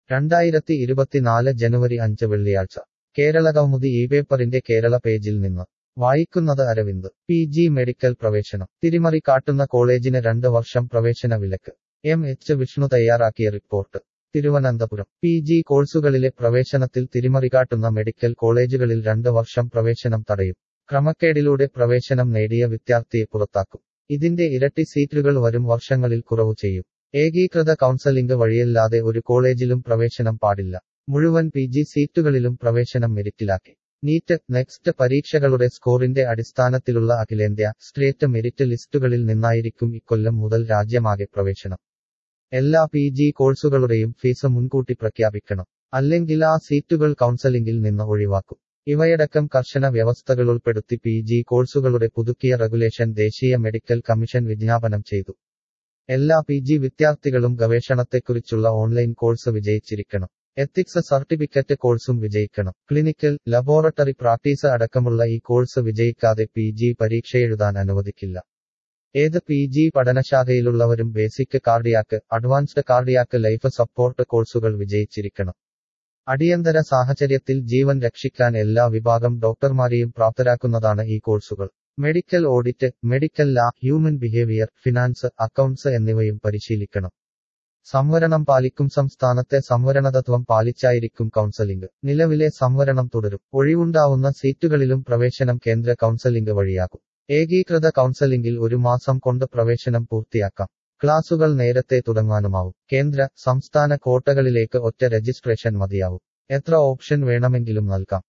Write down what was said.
രണ്ടായിരത്തി ഇരുപത്തിനാല് ജനുവരി അഞ്ച് വെള്ളിയാഴ്ച കേരളകൗമുദി ഈ പേപ്പറിന്റെ കേരള പേജിൽ നിന്ന് വായിക്കുന്നത് അരവിന്ദ് പി ജി മെഡിക്കൽ പ്രവേശനം തിരിമറി കാട്ടുന്ന കോളേജിന് രണ്ട് വർഷം പ്രവേശന വിലക്ക് എം എച്ച് വിഷ്ണു തയ്യാറാക്കിയ റിപ്പോർട്ട് തിരുവനന്തപുരം പി ജി കോഴ്സുകളിലെ പ്രവേശനത്തിൽ തിരിമറികാട്ടുന്ന മെഡിക്കൽ കോളേജുകളിൽ രണ്ട് വർഷം പ്രവേശനം തടയും ക്രമക്കേടിലൂടെ പ്രവേശനം നേടിയ വിദ്യാർത്ഥിയെ പുറത്താക്കും ഇതിന്റെ ഇരട്ടി സീറ്റുകൾ വരും വർഷങ്ങളിൽ കുറവു ചെയ്യും ഏകീകൃത കൗൺസലിംഗ് വഴിയല്ലാതെ ഒരു കോളേജിലും പ്രവേശനം പാടില്ല മുഴുവൻ പി ജി സീറ്റുകളിലും പ്രവേശനം മെരിറ്റിലാക്കി നീറ്റ് നെക്സ്റ്റ് പരീക്ഷകളുടെ സ്കോറിന്റെ അടിസ്ഥാനത്തിലുള്ള അഖിലേന്ത്യാ സ്റ്റേറ്റ് മെരിറ്റ് ലിസ്റ്റുകളിൽ നിന്നായിരിക്കും ഇക്കൊല്ലം മുതൽ രാജ്യമാകെ പ്രവേശനം എല്ലാ പി ജി കോഴ്സുകളുടെയും ഫീസ് മുൻകൂട്ടി പ്രഖ്യാപിക്കണം അല്ലെങ്കിൽ ആ സീറ്റുകൾ കൗൺസലിംഗിൽ നിന്ന് ഒഴിവാക്കും ഇവയടക്കം കർശന വ്യവസ്ഥകൾ ഉൾപ്പെടുത്തി പി ജി കോഴ്സുകളുടെ പുതുക്കിയ റെഗുലേഷൻ ദേശീയ മെഡിക്കൽ കമ്മീഷൻ വിജ്ഞാപനം ചെയ്തു എല്ലാ പി ജി വിദ്യാർത്ഥികളും ഗവേഷണത്തെക്കുറിച്ചുള്ള ഓൺലൈൻ കോഴ്സ് വിജയിച്ചിരിക്കണം എത്തിക്സ് സർട്ടിഫിക്കറ്റ് കോഴ്സും വിജയിക്കണം ക്ലിനിക്കൽ ലബോറട്ടറി പ്രാക്ടീസ് അടക്കമുള്ള ഈ കോഴ്സ് വിജയിക്കാതെ പി ജി പരീക്ഷയെഴുതാൻ അനുവദിക്കില്ല ഏത് പി ജി പഠനശാഖയിലുള്ളവരും basic cardiac advanced cardiac life support കോഴ്സുകൾ വിജയിച്ചിരിക്കണം അടിയന്തര സാഹചര്യത്തിൽ ജീവൻ രക്ഷിക്കാൻ എല്ലാ വിഭാഗം ഡോക്ടർമാരെയും പ്രാപ്തരാക്കുന്നതാണ് ഈ കോഴ്സുകൾ medical audit medical law human behaviour finance accounts എന്നിവയും പരിശീലിക്കണം സംവരണം പാലിക്കും സംസ്ഥാനത്തെ സംവരണതത്വം പാലിച്ചായിരിക്കും കൗൺസലിംഗ് നിലവിലെ സംവരണം തുടരും ഒഴിവുണ്ടാവുന്ന സീറ്റുകളിലും പ്രവേശനം കേന്ദ്ര കൗൺസലിംഗ് വഴിയാകും ഏകീകൃത കൗൺസലിംഗിൽ ഒരു മാസം കൊണ്ട് പ്രവേശനം പൂർത്തിയാക്കാം ക്ലാസുകൾ നേരത്തെ തുടങ്ങാനുമാവും കേന്ദ്ര സംസ്ഥാന കോട്ടകളിലേക്ക് ഒറ്റ രജിസ്ട്രേഷൻ മതിയാവും എത്ര ഓപ്ഷൻ വേണമെങ്കിലും നൽകാം